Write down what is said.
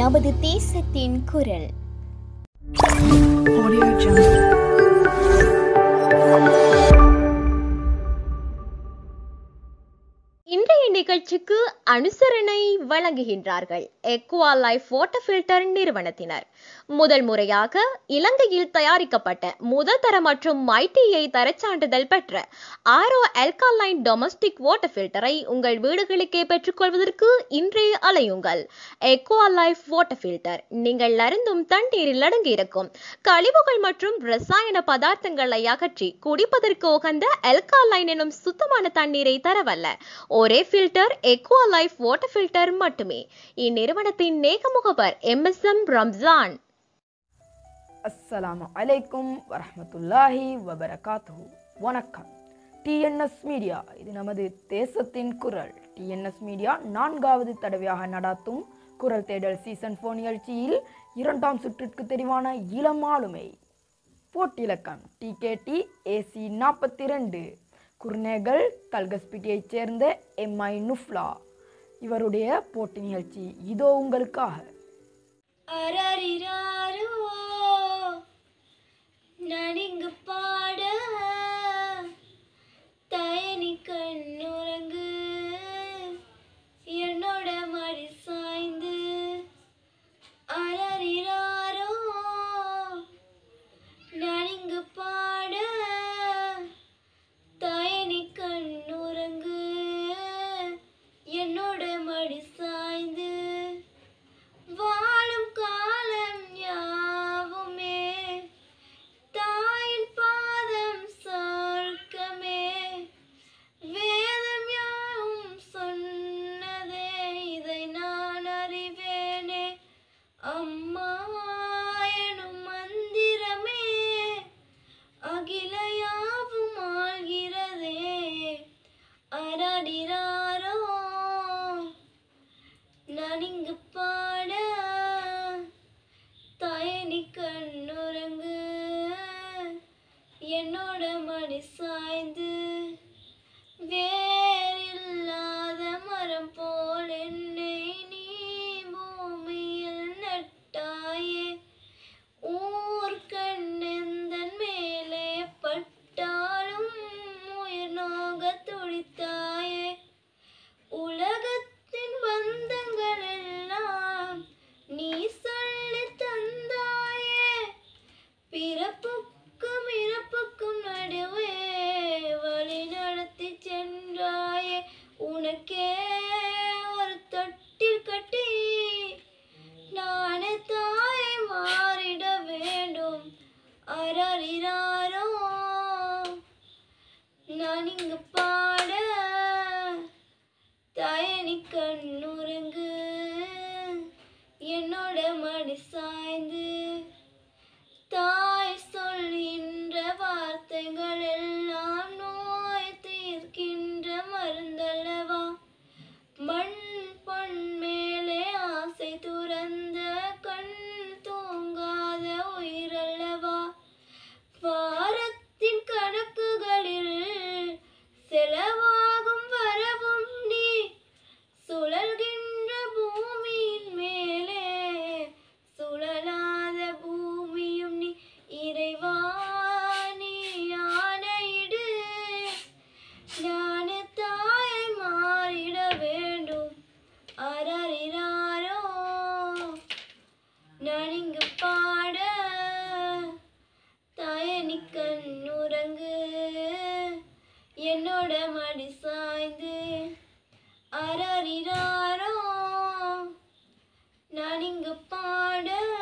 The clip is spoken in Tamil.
நமது தேசத்தின் குரல் Audio Jungle. இன்றைய நிகழ்ச்சிக்கு அனுசரணை வழங்குகின்றார்கள் எக்வா லைஃப் வாட்டர் ஃபில்டர் நிறுவனத்தினர் முதல் முறையாக இலங்கையில் தயாரிக்கப்பட்ட முதல் தர மற்றும் ஐடிஐ தரச்சான்றிதழ் பெற்ற ஆரோ அல்காலைன் டொமஸ்டிக் வாட்டர் ஃபில்டரை உங்கள் வீடுகளுக்கே பெற்றுக்கொள்வதற்கு இன்றே அலையுங்கள் எக்வா லைஃப் வாட்டர் ஃபில்டர் நீங்கள் அருந்தும் தண்ணீரில் அடங்கியிருக்கும் கழிவுகள் மற்றும் ரசாயன பதார்த்தங்களை அகற்றி குடிப்பதற்கு உகந்த அல்காலைன் எனும் சுத்தமான தண்ணீரை தரவல்ல ஒரே filter aqua life water filter மட்டுமே இந்நிறுவனத்தின் நேக முகவர் எம்எஸ்எம் ரம்ஜான் அஸ்ஸலாமு அலைக்கும் வரஹ்மத்துல்லாஹி வபரகாத்துஹு வணக்கம் டிஎன்எஸ் மீடியா இது நமது தேசத்தின் குரல் டிஎன்எஸ் மீடியா நான்காவது தடவையாக நடாத்தும் குரல் தேடல் சீசன் ஃபோர் நிகழ்ச்சியில் இரண்டாம் சுற்றிற்கு தெரிவான இளம் ஆளுமை போட்டிலக்கம் டிகேடி ஏசி நாற்பத்தி ரெண்டு குர்நேகல் கல்கஸ்பிட்டியைச் சேர்ந்த எம்ஐ நுஃப்லா இவருடைய போட்டி நிகழ்ச்சி இதோ உங்களுக்காக அரரிராரோ நடிங்கு பாட தயனி கண்ணுறங்கு என்னோட மடி சாய்ந்து அரரிராரோ நடிங்கு பாட தயனி கண்ணுறங்கு என்னோட மடி சாய்ந்து வாழும் காலம் யாவுமே தாயின் பாதம் சொர்க்கமே வேதம் யாவும் சொன்னதே இதை நான் அறிவேனே அம்மா எனும் மந்திரமே அகில யாவும் ஆள்கிறதே அரடிராரோ நான் இங்கு பாட தயனி கண்ணுறங்கு என்னோட மடி சாய்ந்து வேறில்லாத மரம் போல் என்னை நீ பூமியில் நட்டாயே ஊர் கண்ணெந்தன் மேலே பட்டாலும் உயிர் நோக துடித்தாயே உலகத்தின் பந்தங்கள் எல்லாம் நீ சொல்லி தந்தாயே பிறப்புக்கும் இறப்புக்கும் நடுவே வழி நடத்தி சென்றாயே உனக்கே ஒரு தொட்டில் கட்டி நானே தாயை மாறிட வேண்டும் அரறிறாரோ நான் இங்கு பாட தயனி கண்ணுறங்கு என்னோட மடி சாய்ந்து தாய் சொல்கின்ற வார்த்தைகள் எல்லாம் நோய் தீர்க்கின்ற மருந்தல்லவா மண் பொன் மேலே ஆசை துறந்த கண் தூங்காத உயிரல்லவா வாரத்தின் கணக்குகளில் செலவாகும் வரவும் நீ சுழல்கின்ற பூமியின் மேலே சுழலாத பூமியும் நீ இறைவா நீ ஆணையிடு ஞான தாயை மாறிட வேண்டும் அரறிறாரோ நான் இங்கு பாட தயனி கண்ணுறங்கு என்னோட மடி சாய்ந்து அரறிறாரோ நான் இங்கு பாட